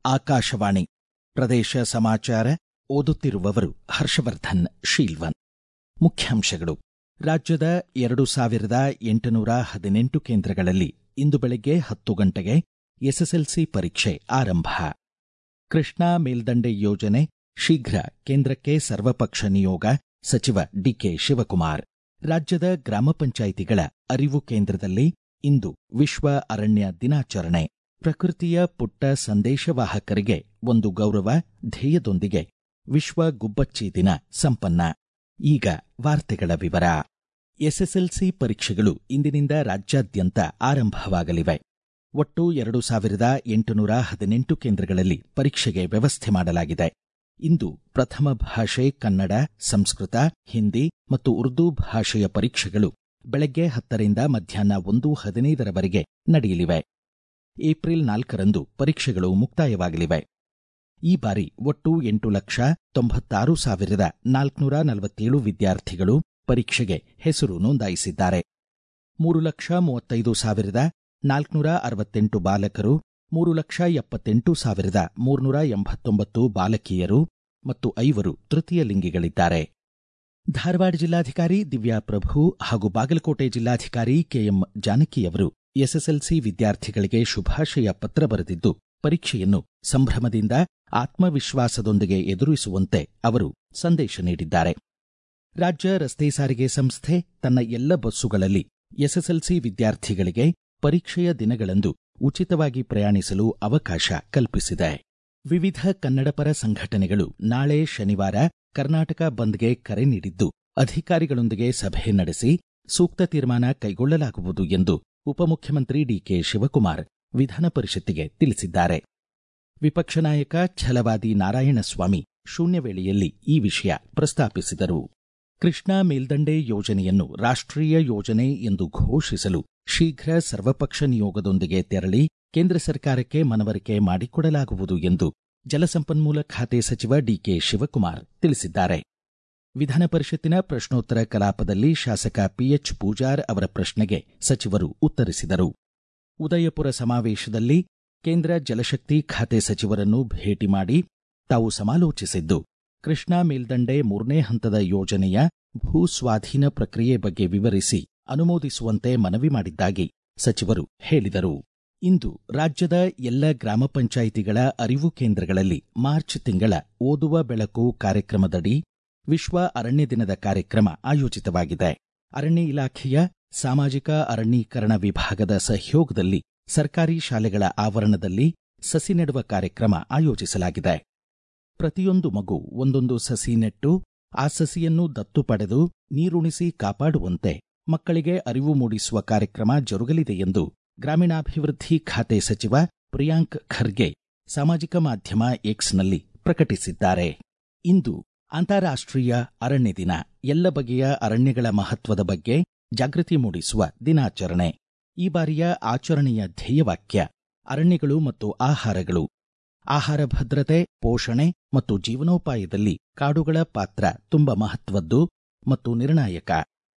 ಆಕಾಶವಾಣಿ ಪ್ರದೇಶ ಸಮಾಚಾರ ಓದುತ್ತಿರುವವರು ಹರ್ಷವರ್ಧನ್ ಶೀಲ್ವನ್ ಮುಖ್ಯಾಂಶಗಳು ರಾಜ್ಯದ ಎರಡು ಸಾವಿರದ ಎಂಟುನೂರ ಹದಿನೆಂಟು ಕೇಂದ್ರಗಳಲ್ಲಿ ಇಂದು ಬೆಳಗ್ಗೆ ಹತ್ತು ಗಂಟೆಗೆ ಎಸ್ಎಸ್ಎಲ್ಸಿ ಪರೀಕ್ಷೆ ಆರಂಭ ಕೃಷ್ಣಾ ಮೇಲ್ದಂಡೆ ಯೋಜನೆ ಶೀಘ್ರ ಕೇಂದ್ರಕ್ಕೆ ಸರ್ವಪಕ್ಷ ನಿಯೋಗ ಸಚಿವ ಡಿಕೆ ಶಿವಕುಮಾರ್ ರಾಜ್ಯದ ಗ್ರಾಮ ಪಂಚಾಯಿತಿಗಳ ಅರಿವು ಕೇಂದ್ರದಲ್ಲಿ ಇಂದು ವಿಶ್ವ ಅರಣ್ಯ ದಿನಾಚರಣೆ ಪ್ರಕೃತಿಯ ಪುಟ್ಟ ಸಂದೇಶವಾಹಕರಿಗೆ ಒಂದು ಗೌರವ ಧ್ಯೇಯದೊಂದಿಗೆ ವಿಶ್ವ ಗುಬ್ಬಚ್ಚಿ ದಿನ ಸಂಪನ್ನ ಈಗ ವಾರ್ತೆಗಳ ವಿವರ ಎಸ್ಎಸ್ಎಲ್ಸಿ ಪರೀಕ್ಷೆಗಳು ಇಂದಿನಿಂದ ರಾಜ್ಯಾದ್ಯಂತ ಆರಂಭವಾಗಲಿವೆ ಒಟ್ಟು ಎರಡು ಸಾವಿರದ ಎಂಟುನೂರ ಹದಿನೆಂಟು ಕೇಂದ್ರಗಳಲ್ಲಿ ಪರೀಕ್ಷೆಗೆ ವ್ಯವಸ್ಥೆ ಮಾಡಲಾಗಿದೆ ಇಂದು ಪ್ರಥಮ ಭಾಷೆ ಕನ್ನಡ ಸಂಸ್ಕೃತ ಹಿಂದಿ ಮತ್ತು ಉರ್ದು ಭಾಷೆಯ ಪರೀಕ್ಷೆಗಳು ಬೆಳಗ್ಗೆ ಹತ್ತರಿಂದ ಮಧ್ಯಾಹ್ನ ಒಂದು ಹದಿನೈದರವರೆಗೆ ನಡೆಯಲಿವೆ ಏಪ್ರಿಲ್ ನಾಲ್ಕರಂದು ಪರೀಕ್ಷೆಗಳು ಮುಕ್ತಾಯವಾಗಲಿವೆ ಈ ಬಾರಿ ಒಟ್ಟು ಎಂಟು ಲಕ್ಷ ತೊಂಬತ್ತಾರು ಸಾವಿರದ ನಾಲ್ಕುನೂರ ನಲವತ್ತೇಳು ವಿದ್ಯಾರ್ಥಿಗಳು ಪರೀಕ್ಷೆಗೆ ಹೆಸರು ನೋಂದಾಯಿಸಿದ್ದಾರೆ ಮೂರು ಲಕ್ಷ ಮೂವತ್ತೈದು ಸಾವಿರದ ನಾಲ್ಕುನೂರ ಅರವತ್ತೆಂಟು ಬಾಲಕರು ಮೂರು ಲಕ್ಷ ಎಪ್ಪತ್ತೆಂಟು ಸಾವಿರದ ಮೂರ್ನೂರ ಎಂಬತ್ತೊಂಬತ್ತು ಬಾಲಕಿಯರು ಮತ್ತು ಐವರು ತೃತೀಯ ಲಿಂಗಿಗಳಿದ್ದಾರೆ ಧಾರವಾಡ ಜಿಲ್ಲಾಧಿಕಾರಿ ದಿವ್ಯಾ ಪ್ರಭು ಹಾಗೂ ಬಾಗಲಕೋಟೆ ಜಿಲ್ಲಾಧಿಕಾರಿ ಕೆಎಂ ಜಾನಕಿಯವರು ಎಸ್ಎಸ್ಎಲ್ಸಿ ವಿದ್ಯಾರ್ಥಿಗಳಿಗೆ ಶುಭಾಶಯ ಪತ್ರ ಬರೆದಿದ್ದು ಪರೀಕ್ಷೆಯನ್ನು ಸಂಭ್ರಮದಿಂದ ಆತ್ಮವಿಶ್ವಾಸದೊಂದಿಗೆ ಎದುರಿಸುವಂತೆ ಅವರು ಸಂದೇಶ ನೀಡಿದ್ದಾರೆ ರಾಜ್ಯ ರಸ್ತೆ ಸಾರಿಗೆ ಸಂಸ್ಥೆ ತನ್ನ ಎಲ್ಲ ಬಸ್ಸುಗಳಲ್ಲಿ ಎಸ್ಎಸ್ಎಲ್ಸಿ ವಿದ್ಯಾರ್ಥಿಗಳಿಗೆ ಪರೀಕ್ಷೆಯ ದಿನಗಳಂದು ಉಚಿತವಾಗಿ ಪ್ರಯಾಣಿಸಲು ಅವಕಾಶ ಕಲ್ಪಿಸಿದೆ ವಿವಿಧ ಕನ್ನಡಪರ ಸಂಘಟನೆಗಳು ನಾಳೆ ಶನಿವಾರ ಕರ್ನಾಟಕ ಬಂದ್ಗೆ ಕರೆ ನೀಡಿದ್ದು ಅಧಿಕಾರಿಗಳೊಂದಿಗೆ ಸಭೆ ನಡೆಸಿ ಸೂಕ್ತ ತೀರ್ಮಾನ ಕೈಗೊಳ್ಳಲಾಗುವುದು ಎಂದು ಉಪಮುಖ್ಯಮಂತ್ರಿ ಡಿಕೆ ಶಿವಕುಮಾರ್ ವಿಧಾನ ಪರಿಷತ್ತಿಗೆ ತಿಳಿಸಿದ್ದಾರೆ ವಿಪಕ್ಷ ನಾಯಕ ಛಲವಾದಿ ನಾರಾಯಣಸ್ವಾಮಿ ಶೂನ್ಯ ವೇಳೆಯಲ್ಲಿ ಈ ವಿಷಯ ಪ್ರಸ್ತಾಪಿಸಿದರು ಕೃಷ್ಣಾ ಮೇಲ್ದಂಡೆ ಯೋಜನೆಯನ್ನು ರಾಷ್ಟ್ರೀಯ ಯೋಜನೆ ಎಂದು ಘೋಷಿಸಲು ಶೀಘ್ರ ಸರ್ವಪಕ್ಷ ನಿಯೋಗದೊಂದಿಗೆ ತೆರಳಿ ಕೇಂದ್ರ ಸರ್ಕಾರಕ್ಕೆ ಮನವರಿಕೆ ಮಾಡಿಕೊಡಲಾಗುವುದು ಎಂದು ಜಲಸಂಪನ್ಮೂಲ ಖಾತೆ ಸಚಿವ ಡಿಕೆ ಶಿವಕುಮಾರ್ ತಿಳಿಸಿದ್ದಾರೆ ವಿಧಾನ ಪರಿಷತ್ತಿನ ಪ್ರಶ್ನೋತ್ತರ ಕಲಾಪದಲ್ಲಿ ಶಾಸಕ ಪಿಎಚ್ ಪೂಜಾರ್ ಅವರ ಪ್ರಶ್ನೆಗೆ ಸಚಿವರು ಉತ್ತರಿಸಿದರು ಉದಯಪುರ ಸಮಾವೇಶದಲ್ಲಿ ಕೇಂದ್ರ ಜಲಶಕ್ತಿ ಖಾತೆ ಸಚಿವರನ್ನು ಭೇಟಿ ಮಾಡಿ ತಾವು ಸಮಾಲೋಚಿಸಿದ್ದು ಕೃಷ್ಣಾ ಮೇಲ್ದಂಡೆ ಮೂರನೇ ಹಂತದ ಯೋಜನೆಯ ಭೂ ಸ್ವಾಧೀನ ಪ್ರಕ್ರಿಯೆ ಬಗ್ಗೆ ವಿವರಿಸಿ ಅನುಮೋದಿಸುವಂತೆ ಮನವಿ ಮಾಡಿದ್ದಾಗಿ ಸಚಿವರು ಹೇಳಿದರು ಇಂದು ರಾಜ್ಯದ ಎಲ್ಲ ಗ್ರಾಮ ಪಂಚಾಯಿತಿಗಳ ಅರಿವು ಕೇಂದ್ರಗಳಲ್ಲಿ ಮಾರ್ಚ್ ತಿಂಗಳ ಓದುವ ಬೆಳಕು ಕಾರ್ಯಕ್ರಮದಡಿ ವಿಶ್ವ ಅರಣ್ಯ ದಿನದ ಕಾರ್ಯಕ್ರಮ ಆಯೋಜಿತವಾಗಿದೆ ಅರಣ್ಯ ಇಲಾಖೆಯ ಸಾಮಾಜಿಕ ಅರಣ್ಯೀಕರಣ ವಿಭಾಗದ ಸಹಯೋಗದಲ್ಲಿ ಸರ್ಕಾರಿ ಶಾಲೆಗಳ ಆವರಣದಲ್ಲಿ ಸಸಿ ನೆಡುವ ಕಾರ್ಯಕ್ರಮ ಆಯೋಜಿಸಲಾಗಿದೆ ಪ್ರತಿಯೊಂದು ಮಗು ಒಂದೊಂದು ಸಸಿ ನೆಟ್ಟು ಆ ಸಸಿಯನ್ನು ದತ್ತು ಪಡೆದು ನೀರುಣಿಸಿ ಕಾಪಾಡುವಂತೆ ಮಕ್ಕಳಿಗೆ ಅರಿವು ಮೂಡಿಸುವ ಕಾರ್ಯಕ್ರಮ ಜರುಗಲಿದೆ ಎಂದು ಗ್ರಾಮೀಣಾಭಿವೃದ್ಧಿ ಖಾತೆ ಸಚಿವ ಪ್ರಿಯಾಂಕ್ ಖರ್ಗೆ ಸಾಮಾಜಿಕ ಮಾಧ್ಯಮ ಎಕ್ಸ್ನಲ್ಲಿ ಪ್ರಕಟಿಸಿದ್ದಾರೆ ಇಂದು ಅಂತಾರಾಷ್ಟ್ರೀಯ ಅರಣ್ಯ ದಿನ ಎಲ್ಲ ಬಗೆಯ ಅರಣ್ಯಗಳ ಮಹತ್ವದ ಬಗ್ಗೆ ಜಾಗೃತಿ ಮೂಡಿಸುವ ದಿನಾಚರಣೆ ಈ ಬಾರಿಯ ಆಚರಣೆಯ ಧ್ಯೇಯವಾಕ್ಯ ಅರಣ್ಯಗಳು ಮತ್ತು ಆಹಾರಗಳು ಆಹಾರ ಭದ್ರತೆ ಪೋಷಣೆ ಮತ್ತು ಜೀವನೋಪಾಯದಲ್ಲಿ ಕಾಡುಗಳ ಪಾತ್ರ ತುಂಬ ಮಹತ್ವದ್ದು ಮತ್ತು ನಿರ್ಣಾಯಕ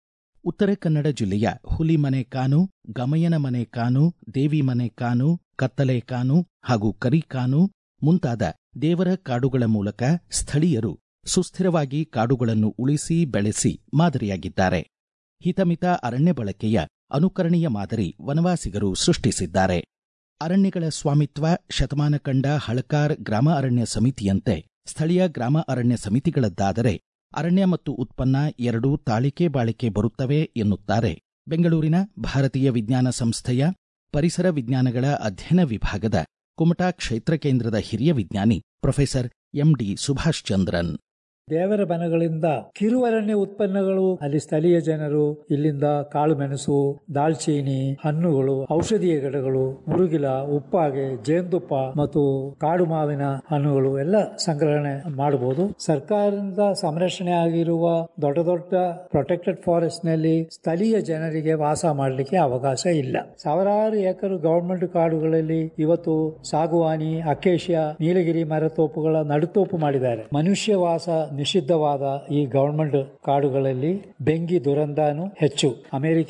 ಉತ್ತರ ಕನ್ನಡ ಜಿಲ್ಲೆಯ ಹುಲಿಮನೆ ಕಾನು ಗಮಯನ ಮನೆ ಕಾನು ದೇವಿ ಮನೆ ಕಾನು ಕತ್ತಲೆ ಕಾನು ಹಾಗೂ ಕರಿಕಾನು ಮುಂತಾದ ದೇವರ ಕಾಡುಗಳ ಮೂಲಕ ಸ್ಥಳೀಯರು ಸುಸ್ಥಿರವಾಗಿ ಕಾಡುಗಳನ್ನು ಉಳಿಸಿ ಬೆಳೆಸಿ ಮಾದರಿಯಾಗಿದ್ದಾರೆ ಹಿತಮಿತ ಅರಣ್ಯ ಬಳಕೆಯ ಅನುಕರಣೀಯ ಮಾದರಿ ವನವಾಸಿಗರು ಸೃಷ್ಟಿಸಿದ್ದಾರೆ ಅರಣ್ಯಗಳ ಸ್ವಾಮಿತ್ವ ಶತಮಾನ ಕಂಡ ಹಳಕಾರ್ ಗ್ರಾಮ ಅರಣ್ಯ ಸಮಿತಿಯಂತೆ ಸ್ಥಳೀಯ ಗ್ರಾಮ ಅರಣ್ಯ ಸಮಿತಿಗಳದ್ದಾದರೆ ಅರಣ್ಯ ಮತ್ತು ಉತ್ಪನ್ನ ಎರಡೂ ತಾಳಿಕೆ ಬಾಳಿಕೆ ಬರುತ್ತವೆ ಎನ್ನುತ್ತಾರೆ ಬೆಂಗಳೂರಿನ ಭಾರತೀಯ ವಿಜ್ಞಾನ ಸಂಸ್ಥೆಯ ಪರಿಸರ ವಿಜ್ಞಾನಗಳ ಅಧ್ಯಯನ ವಿಭಾಗದ ಕುಮಟಾ ಕ್ಷೇತ್ರ ಕೇಂದ್ರದ ಹಿರಿಯ ವಿಜ್ಞಾನಿ ಪ್ರೊಫೆಸರ್ ಎಂಡಿ ಸುಭಾಷ್ ಚಂದ್ರನ್ ದೇವರ ಬನಗಳಿಂದ ಕಿರುವರಣ್ಯ ಉತ್ಪನ್ನಗಳು ಅಲ್ಲಿ ಸ್ಥಳೀಯ ಜನರು ಇಲ್ಲಿಂದ ಕಾಳು ಮೆಣಸು ದಾಲ್ಚೀನಿ ಹಣ್ಣುಗಳು ಔಷಧೀಯ ಗಿಡಗಳು ಮುರುಗಿಲ ಉಪ್ಪಾಗೆ ಜೇನುತುಪ್ಪ ಮತ್ತು ಕಾಡು ಮಾವಿನ ಹಣ್ಣುಗಳು ಎಲ್ಲ ಸಂಗ್ರಹಣೆ ಮಾಡಬಹುದು ಸರ್ಕಾರದಿಂದ ಸಂರಕ್ಷಣೆ ಆಗಿರುವ ದೊಡ್ಡ ದೊಡ್ಡ ಪ್ರೊಟೆಕ್ಟೆಡ್ ಫಾರೆಸ್ಟ್ ನಲ್ಲಿ ಸ್ಥಳೀಯ ಜನರಿಗೆ ವಾಸ ಮಾಡಲಿಕ್ಕೆ ಅವಕಾಶ ಇಲ್ಲ ಸಾವಿರಾರು ಎಕರೆ ಗವರ್ಮೆಂಟ್ ಕಾಡುಗಳಲ್ಲಿ ಇವತ್ತು ಸಾಗುವಾನಿ ಅಕೇಶಿಯಾ ನೀಲಗಿರಿ ಮರತೋಪುಗಳ ನಡುತೋಪು ಮಾಡಿದ್ದಾರೆ ಮನುಷ್ಯ ವಾಸ ನಿಷಿದ್ಧವಾದ ಈ ಗವರ್ಮೆಂಟ್ ಕಾಡುಗಳಲ್ಲಿ ಬೆಂಕಿ ದುರಂದಾನು ಹೆಚ್ಚು ಅಮೆರಿಕ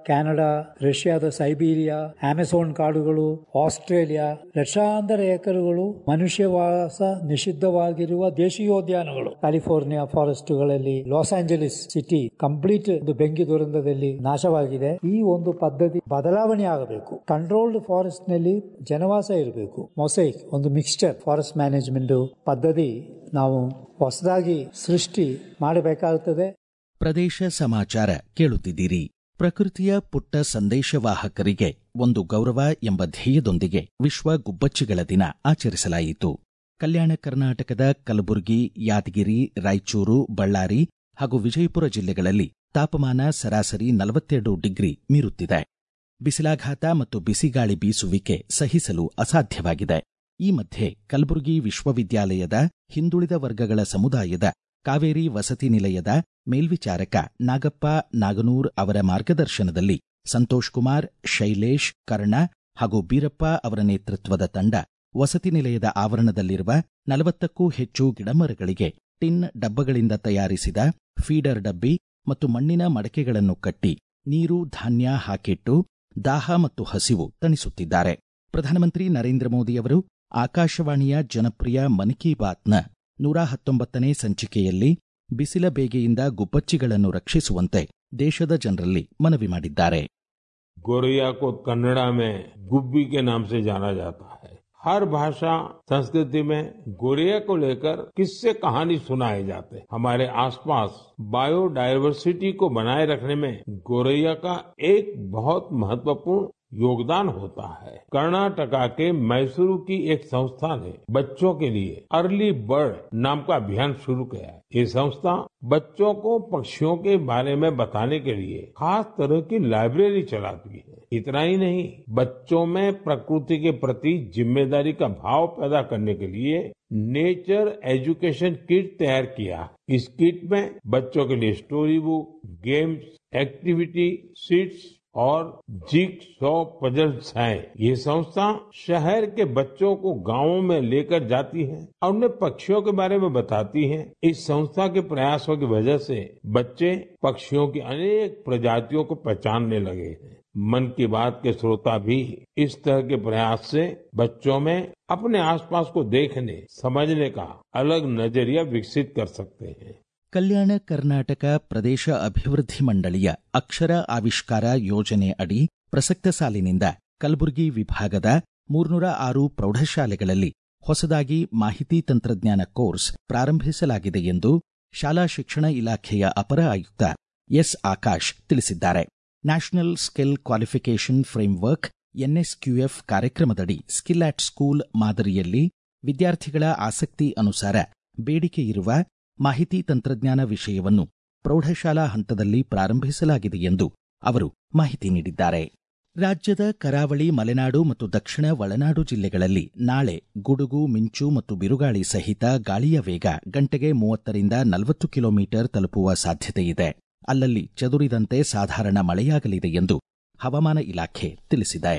ಕೆನಡಾ ರಷ್ಯಾದ ಸೈಬೀರಿಯಾ ಅಮೆಜಾನ್ ಕಾಡುಗಳು ಆಸ್ಟ್ರೇಲಿಯಾ ಲಕ್ಷಾಂತರ ಎಕರೆಗಳು ಮನುಷ್ಯವಾಸ ನಿಷಿದ್ಧವಾಗಿರುವ ದೇಶೀಯೋದ್ಯಾನಗಳು ಕ್ಯಾಲಿಫೋರ್ನಿಯಾ ಫಾರೆಸ್ಟ್ಗಳಲ್ಲಿ ಲಾಸ್ ಆಂಜಲೀಸ್ ಸಿಟಿ ಕಂಪ್ಲೀಟ್ ಒಂದು ಬೆಂಕಿ ದುರಂತದಲ್ಲಿ ನಾಶವಾಗಿದೆ ಈ ಒಂದು ಪದ್ಧತಿ ಬದಲಾವಣೆ ಆಗಬೇಕು ಕಂಟ್ರೋಲ್ಡ್ ಫಾರೆಸ್ಟ್ ನಲ್ಲಿ ಜನವಾಸ ಇರಬೇಕು ಮೊಸೈಕ್ ಒಂದು ಮಿಕ್ಸ್ಚರ್ ಫಾರೆಸ್ಟ್ ಮ್ಯಾನೇಜ್ಮೆಂಟ್ ಪದ್ಧತಿ ನಾವು ಹೊಸದಾಗಿ ಸೃಷ್ಟಿ ಮಾಡಬೇಕಾಗುತ್ತದೆ ಪ್ರದೇಶ ಸಮಾಚಾರ ಕೇಳುತ್ತಿದ್ದೀರಿ ಪ್ರಕೃತಿಯ ಪುಟ್ಟ ಸಂದೇಶವಾಹಕರಿಗೆ ಒಂದು ಗೌರವ ಎಂಬ ಧ್ಯೇಯದೊಂದಿಗೆ ವಿಶ್ವ ಗುಬ್ಬಚ್ಚಿಗಳ ದಿನ ಆಚರಿಸಲಾಯಿತು ಕಲ್ಯಾಣ ಕರ್ನಾಟಕದ ಕಲಬುರಗಿ ಯಾದಗಿರಿ ರಾಯಚೂರು ಬಳ್ಳಾರಿ ಹಾಗೂ ವಿಜಯಪುರ ಜಿಲ್ಲೆಗಳಲ್ಲಿ ತಾಪಮಾನ ಸರಾಸರಿ ನಲವತ್ತೆರಡು ಡಿಗ್ರಿ ಮೀರುತ್ತಿದೆ ಬಿಸಿಲಾಘಾತ ಮತ್ತು ಬಿಸಿಗಾಳಿ ಬೀಸುವಿಕೆ ಸಹಿಸಲು ಅಸಾಧ್ಯವಾಗಿದೆ ಈ ಮಧ್ಯೆ ಕಲಬುರಗಿ ವಿಶ್ವವಿದ್ಯಾಲಯದ ಹಿಂದುಳಿದ ವರ್ಗಗಳ ಸಮುದಾಯದ ಕಾವೇರಿ ವಸತಿ ನಿಲಯದ ಮೇಲ್ವಿಚಾರಕ ನಾಗಪ್ಪ ನಾಗನೂರ್ ಅವರ ಮಾರ್ಗದರ್ಶನದಲ್ಲಿ ಸಂತೋಷ್ ಕುಮಾರ್ ಶೈಲೇಶ್ ಕರ್ಣ ಹಾಗೂ ಬೀರಪ್ಪ ಅವರ ನೇತೃತ್ವದ ತಂಡ ವಸತಿ ನಿಲಯದ ಆವರಣದಲ್ಲಿರುವ ನಲವತ್ತಕ್ಕೂ ಹೆಚ್ಚು ಗಿಡಮರಗಳಿಗೆ ಟಿನ್ ಡಬ್ಬಗಳಿಂದ ತಯಾರಿಸಿದ ಫೀಡರ್ ಡಬ್ಬಿ ಮತ್ತು ಮಣ್ಣಿನ ಮಡಕೆಗಳನ್ನು ಕಟ್ಟಿ ನೀರು ಧಾನ್ಯ ಹಾಕಿಟ್ಟು ದಾಹ ಮತ್ತು ಹಸಿವು ತಣಿಸುತ್ತಿದ್ದಾರೆ ಪ್ರಧಾನಮಂತ್ರಿ ನರೇಂದ್ರ ಮೋದಿಯವರು ಆಕಾಶವಾಣಿಯ ಜನಪ್ರಿಯ ಮನ್ ಕಿ ಬಾತ್ನ ನೂರ ಹತ್ತೊಂಬತ್ತನೇ ಸಂಚಿಕೆಯಲ್ಲಿ ಬಿಸಿಲ ಬೇಗೆಯಿಂದ ಗುಬ್ಬಚ್ಚಿಗಳನ್ನು ರಕ್ಷಿಸುವಂತೆ ದೇಶದ ಜನರಲ್ಲಿ ಮನವಿ ಮಾಡಿದ್ದಾರೆ गोरैया को कन्नड़ा में गुब्बी के नाम से जाना जाता है हर भाषा संस्कृति में गोरैया को लेकर किस्से कहानी सुनाए जाते हैं हमारे आसपास बायोडायवर्सिटी को बनाए रखने में गोरैया का एक बहुत महत्वपूर्ण योगदान होता है कर्नाटका के मैसूरू की एक संस्था ने बच्चों के लिए अर्ली बर्ड नाम का अभियान शुरू किया है ये संस्था बच्चों को पक्षियों के बारे में बताने के लिए खास तरह की लाइब्रेरी चलाती है इतना ही नहीं बच्चों में प्रकृति के प्रति जिम्मेदारी का भाव पैदा करने के लिए नेचर एजुकेशन किट तैयार किया इस किट में बच्चों के लिए story book games activity sheets और जिक सौ पजल्स है ये संस्था शहर के बच्चों को गांवों में लेकर जाती है और उन्हें पक्षियों के बारे में बताती है इस संस्था के प्रयासों की वजह से बच्चे पक्षियों की अनेक प्रजातियों को पहचानने लगे हैं मन की बात के श्रोता भी इस तरह के प्रयास से बच्चों में अपने आसपास को देखने समझने का अलग नजरिया विकसित कर सकते हैं ಕಲ್ಯಾಣ ಕರ್ನಾಟಕ ಪ್ರದೇಶ ಅಭಿವೃದ್ಧಿ ಮಂಡಳಿಯ ಅಕ್ಷರ ಆವಿಷ್ಕಾರ ಯೋಜನೆ ಅಡಿ ಪ್ರಸಕ್ತ ಸಾಲಿನಿಂದ ಕಲಬುರಗಿ ವಿಭಾಗದ ಮೂರ್ನೂರ ಆರು ಪ್ರೌಢಶಾಲೆಗಳಲ್ಲಿ ಹೊಸದಾಗಿ ಮಾಹಿತಿ ತಂತ್ರಜ್ಞಾನ ಕೋರ್ಸ್ ಪ್ರಾರಂಭಿಸಲಾಗಿದೆ ಎಂದು ಶಾಲಾ ಶಿಕ್ಷಣ ಇಲಾಖೆಯ ಅಪರ ಆಯುಕ್ತ ಎಸ್ ಆಕಾಶ್ ತಿಳಿಸಿದ್ದಾರೆ national skill qualification framework NSQF ಕಾರ್ಯಕ್ರಮದಡಿ ಸ್ಕಿಲ್ ಆಟ್ ಸ್ಕೂಲ್ ಮಾದರಿಯಲ್ಲಿ ವಿದ್ಯಾರ್ಥಿಗಳ ಆಸಕ್ತಿ ಅನುಸಾರ ಬೇಡಿಕೆ ಇರುವ ಮಾಹಿತಿ ತಂತ್ರಜ್ಞಾನ ವಿಷಯವನ್ನು ಪ್ರೌಢಶಾಲಾ ಹಂತದಲ್ಲಿ ಪ್ರಾರಂಭಿಸಲಾಗಿದೆ ಎಂದು ಅವರು ಮಾಹಿತಿ ನೀಡಿದ್ದಾರೆ ರಾಜ್ಯದ ಕರಾವಳಿ ಮಲೆನಾಡು ಮತ್ತು ದಕ್ಷಿಣ ಒಳನಾಡು ಜಿಲ್ಲೆಗಳಲ್ಲಿ ನಾಳೆ ಗುಡುಗು ಮಿಂಚು ಮತ್ತು ಬಿರುಗಾಳಿ ಸಹಿತ ಗಾಳಿಯ ವೇಗ ಗಂಟೆಗೆ ಮೂವತ್ತರಿಂದ ನಲವತ್ತು ಕಿಲೋಮೀಟರ್ ತಲುಪುವ ಸಾಧ್ಯತೆಯಿದೆ ಅಲ್ಲಲ್ಲಿ ಚದುರಿದಂತೆ ಸಾಧಾರಣ ಮಳೆಯಾಗಲಿದೆ ಎಂದು ಹವಾಮಾನ ಇಲಾಖೆ ತಿಳಿಸಿದೆ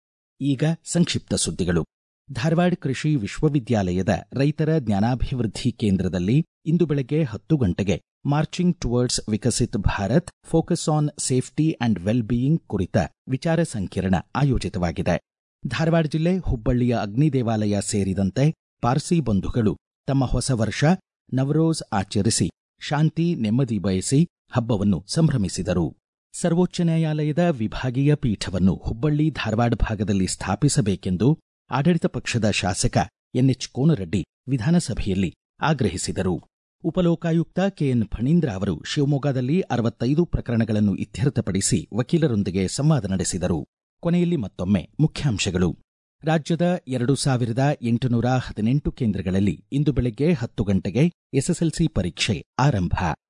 ಈಗ ಸಂಕ್ಷಿಪ್ತ ಸುದ್ದಿಗಳು ಧಾರವಾಡ ಕೃಷಿ ವಿಶ್ವವಿದ್ಯಾಲಯದ ರೈತರ ಜ್ಞಾನಾಭಿವೃದ್ಧಿ ಕೇಂದ್ರದಲ್ಲಿ ಇಂದು ಬೆಳಗ್ಗೆ ಹತ್ತು ಗಂಟೆಗೆ marching towards Viksit Bharat focus on safety and well being ಕುರಿತ ವಿಚಾರ ಸಂಕಿರಣ ಆಯೋಜಿತವಾಗಿದೆ ಧಾರವಾಡ ಜಿಲ್ಲೆ ಹುಬ್ಬಳ್ಳಿಯ ಅಗ್ನಿ ದೇವಾಲಯ ಸೇರಿದಂತೆ ಪಾರ್ಸಿ ಬಂಧುಗಳು ತಮ್ಮ ಹೊಸ ವರ್ಷ ನವರೋಜ್ ಆಚರಿಸಿ ಶಾಂತಿ ನೆಮ್ಮದಿ ಬಯಸಿ ಹಬ್ಬವನ್ನು ಸಂಭ್ರಮಿಸಿದರು ಸರ್ವೋಚ್ಚ ನ್ಯಾಯಾಲಯದ ವಿಭಾಗೀಯ ಪೀಠವನ್ನು ಹುಬ್ಬಳ್ಳಿ ಧಾರವಾಡ ಭಾಗದಲ್ಲಿ ಸ್ಥಾಪಿಸಬೇಕೆಂದು ಆಡಳಿತ ಪಕ್ಷದ ಶಾಸಕ ಎನ್ಎಚ್ ಕೋನರೆಡ್ಡಿ ವಿಧಾನಸಭೆಯಲ್ಲಿ ಆಗ್ರಹಿಸಿದರು ಉಪಲೋಕಾಯುಕ್ತ ಕೆಎನ್ ಫಣೀಂದ್ರ ಅವರು ಶಿವಮೊಗ್ಗದಲ್ಲಿ ಅರವತ್ತೈದು ಪ್ರಕರಣಗಳನ್ನು ಇತ್ಯರ್ಥಪಡಿಸಿ ವಕೀಲರೊಂದಿಗೆ ಸಂವಾದ ನಡೆಸಿದರು ಕೊನೆಯಲ್ಲಿ ಮತ್ತೊಮ್ಮೆ ಮುಖ್ಯಾಂಶಗಳು ರಾಜ್ಯದ ಎರಡು ಸಾವಿರದ ಎಂಟುನೂರ ಹದಿನೆಂಟು ಕೇಂದ್ರಗಳಲ್ಲಿ ಇಂದು ಬೆಳಗ್ಗೆ ಹತ್ತು ಗಂಟೆಗೆ ಎಸ್ಎಸ್ಎಲ್ಸಿ ಪರೀಕ್ಷೆ ಆರಂಭ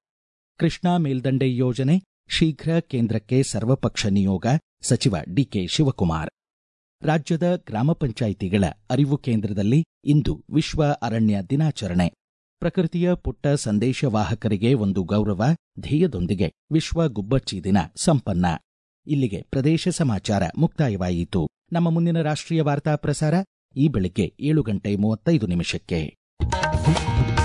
ಕೃಷ್ಣಾ ಮೇಲ್ದಂಡೆ ಯೋಜನೆ ಶೀಘ್ರ ಕೇಂದ್ರಕ್ಕೆ ಸರ್ವಪಕ್ಷ ನಿಯೋಗ ಸಚಿವ ಡಿಕೆ ಶಿವಕುಮಾರ್ ರಾಜ್ಯದ ಗ್ರಾಮ ಪಂಚಾಯಿತಿಗಳ ಅರಿವು ಕೇಂದ್ರದಲ್ಲಿ ಇಂದು ವಿಶ್ವ ಅರಣ್ಯ ದಿನಾಚರಣೆ ಪ್ರಕೃತಿಯ ಪುಟ್ಟ ಸಂದೇಶವಾಹಕರಿಗೆ ಒಂದು ಗೌರವ ಧ್ಯೇಯದೊಂದಿಗೆ ವಿಶ್ವ ಗುಬ್ಬಚ್ಚಿ ದಿನ ಸಂಪನ್ನ ಇಲ್ಲಿಗೆ ಪ್ರದೇಶ ಸಮಾಚಾರ ಮುಕ್ತಾಯವಾಯಿತು ನಮ್ಮ ಮುಂದಿನ ರಾಷ್ಟ್ರೀಯ ವಾರ್ತಾ ಪ್ರಸಾರ ಈ ಬೆಳಿಗ್ಗೆ ಏಳು ಗಂಟೆ ಮೂವತ್ತೈದು ನಿಮಿಷಕ್ಕೆ